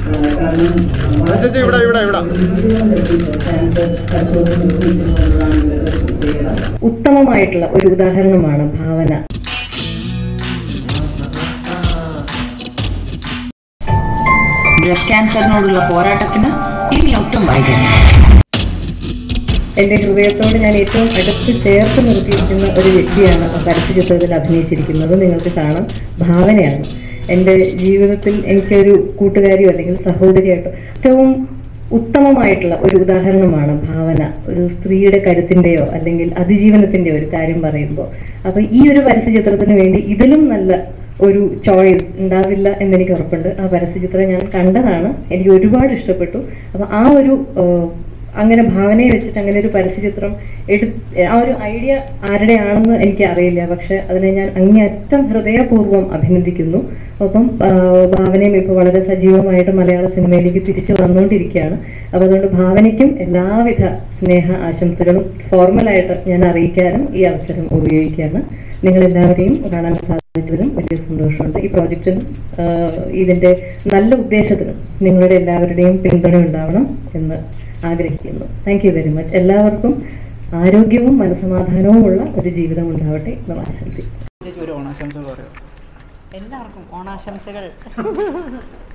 ചേച്ചി ഇവിടെ ഇവിടെ ഇവിടെ ഉത്തമമായിട്ടുള്ള ഒരു ഉദാഹരണമാണ് ഭാവന ബ്രസ്റ്റ് ക്യാൻസറിനോടുള്ള പോരാട്ടത്തിന് ഇനി ഒട്ടും വൈകരുത് എൻ്റെ ഹൃദയത്തോട് ഞാൻ ഏറ്റവും അടുത്ത് ചേർത്ത് നിർത്തിയിരിക്കുന്ന ഒരു വ്യക്തിയാണ് പരസ്യചിത്രത്തിൽ അഭിനയിച്ചിരിക്കുന്നത് നിങ്ങൾക്ക് കാണാം ഭാവനയാണ് എൻ്റെ ജീവിതത്തിൽ എനിക്കൊരു കൂട്ടുകാരിയോ അല്ലെങ്കിൽ സഹോദരിയായിട്ടോ ഏറ്റവും ഉത്തമമായിട്ടുള്ള ഒരു ഉദാഹരണമാണ് ഭാവന ഒരു സ്ത്രീയുടെ കരുത്തിൻ്റെയോ അല്ലെങ്കിൽ അതിജീവനത്തിൻ്റെയോ ഒരു കാര്യം പറയുമ്പോൾ അപ്പോൾ ഈ ഒരു പരസ്യചിത്രത്തിന് വേണ്ടി ഇതിലും നല്ല ഒരു ചോയ്സ് ഉണ്ടാവില്ല എന്നെനിക്ക് ഉറപ്പുണ്ട് ആ പരസ്യചിത്രം ഞാൻ കണ്ടതാണ് എനിക്ക് ഒരുപാട് ഇഷ്ടപ്പെട്ടു അപ്പോൾ ആ ഒരു ഏഹ്, അങ്ങനെ ഭാവനയെ വെച്ചിട്ട് അങ്ങനെ ഒരു പരസ്യചിത്രം എടു ആ ഒരു ഐഡിയ ആരുടെയാണെന്ന് എനിക്ക് അറിയില്ല പക്ഷെ അതിനെ ഞാൻ അങ്ങേയറ്റം ഹൃദയപൂർവ്വം അഭിനന്ദിക്കുന്നു ഒപ്പം ആ, ഭാവനയും ഇപ്പോൾ വളരെ സജീവമായിട്ട് മലയാള സിനിമയിലേക്ക് തിരിച്ചു വന്നുകൊണ്ടിരിക്കുകയാണ് അപ്പോൾ അതുകൊണ്ട് ഭാവനയ്ക്കും എല്ലാവിധ സ്നേഹ ആശംസകളും ഫോർമലായിട്ട് ഞാൻ അറിയിക്കാനും ഈ അവസരം ഉപയോഗിക്കുകയാണ് നിങ്ങളെല്ലാവരെയും കാണാൻ സാധിച്ചതിലും വലിയ സന്തോഷമുണ്ട് ഈ പ്രോജക്റ്റിനും ആ, ഇതിൻ്റെ നല്ല ഉദ്ദേശത്തിനും നിങ്ങളുടെ എല്ലാവരുടെയും പിന്തുണ ഉണ്ടാവണം എന്ന് ആഗ്രഹിക്കുന്നു താങ്ക് യു വെരി മച്ച് എല്ലാവർക്കും ആരോഗ്യവും മനസമാധാനവുമുള്ള ഒരു ജീവിതം ഉണ്ടാവട്ടെ എന്ന് ആശംസിക്കുന്നു ചേച്ചി ഒരു ഓണാശംസകൾ പറയാം എല്ലാവർക്കും ഓണാശംസകൾ